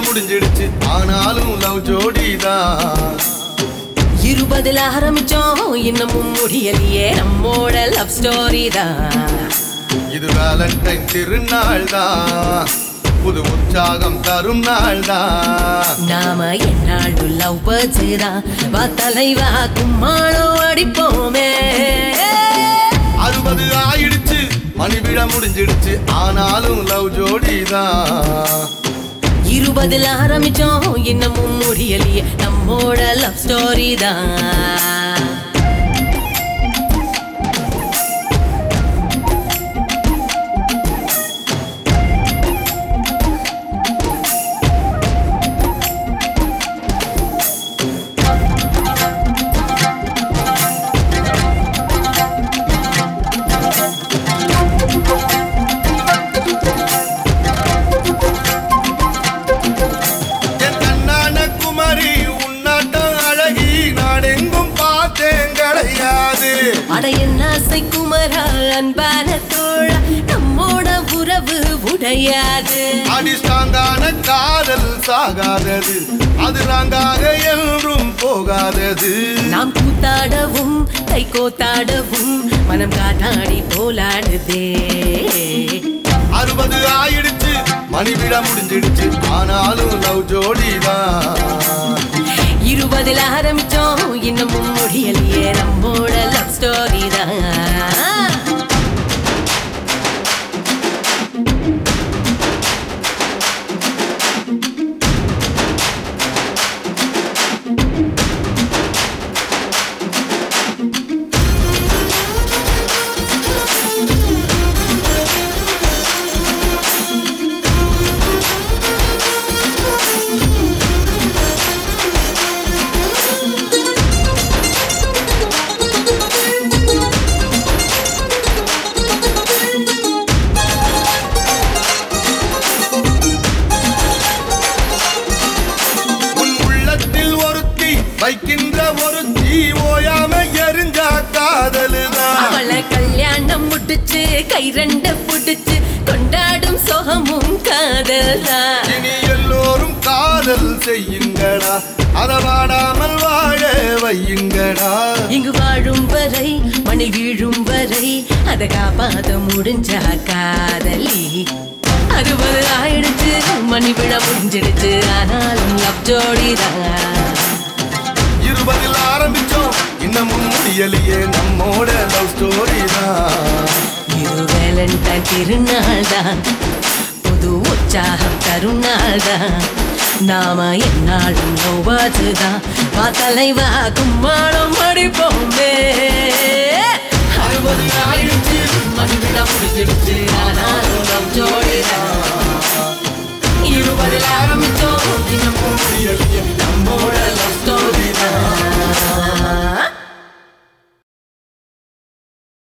முடிஞ்சிடுச்சு ஆனாலும் லவ் ஜோடிதான் இருபதுல ஆரம்பிச்சோம் இன்னமும் முடியலையே நம்மோட லவ் ஸ்டோரி தான் இது வேலண்டைன் திருநாள் தான் புது உற்சாகம் தரும் நாள் தான் நாம என்னாலும் லவ் பேர்ட்ஸ் தான் வா தலைவா கும்மாளம் அடிப்போமே அறுபது ஆயிடுச்சு மணி விழ முடிஞ்சிடுச்சு ஆனாலும் லவ் ஜோடிதான் இருபதுல ஆரம்பிச்சோம் இன்னமும் முடியலையே நம்மோட லவ் ஸ்டோரி தான் என் கண்ணான குமரி உன்னாட்டம் அழகி நான் எங்கும் பார்த்தேன் கிடையாது அட என்ன ஆசை குமரா அன்பான தோழா நம்மோட உறவு உடையாது அடிஸ்டாங்கான காதல் சாகாதது அது நாங்காக என்றும் போகாதது நாம் கூத்தாடவும் கை கோத்தாடவும் மனம் காட்டாடி போலாடுதே அறுபது ஆயிடுச்சு மணி விழ முடிஞ்சிடுச்சு ஆனாலும் லவ் ஜோடிதான் இருபதுல ஆரம்பிச்சோம் இன்னமும் முடியலையே நம்மோட லவ் ஸ்டோரி தான் உன் உள்ளத்தில் ஒருத்தி வைக்கின்ற ஒருத்தி ஓயாம எரிஞ்ச காதலுதான் அவளை கல்யாணம் முடிச்சு கை ரெண்ட புடிச்சு கொண்டாடும் சொகமும் காதல் தான் இனி எல்லோரும் காதல் செய்யுங்கடா அத வாடாமல் வாழ வையுங்கடா இங்கு வாழும் வரை மண்ணில் வீழும் வரை அதை காப்பாத முடிஞ்சா காதலி அறுபது ஆயிடுச்சு மணி விழ முடிஞ்சிடுச்சு ஆனாலும் லவ் ஜோடி தான் இருபதில் ஆரம்பிச்சோம் இன்னமும் முடியலையே நம்மோட லவ் ஸ்டோரி தான் இது வேலண்டைன் திருநாள் தான் புது உற்சாகம் தருநாள் தான் நாம என்னாலும் நோவாது தான் வா தலைவா கும்மாளம் அடிப்போமே அறுபது ஆயிடுச்சு மணி விழ முடிஞ்சிடுச்சு ஆனா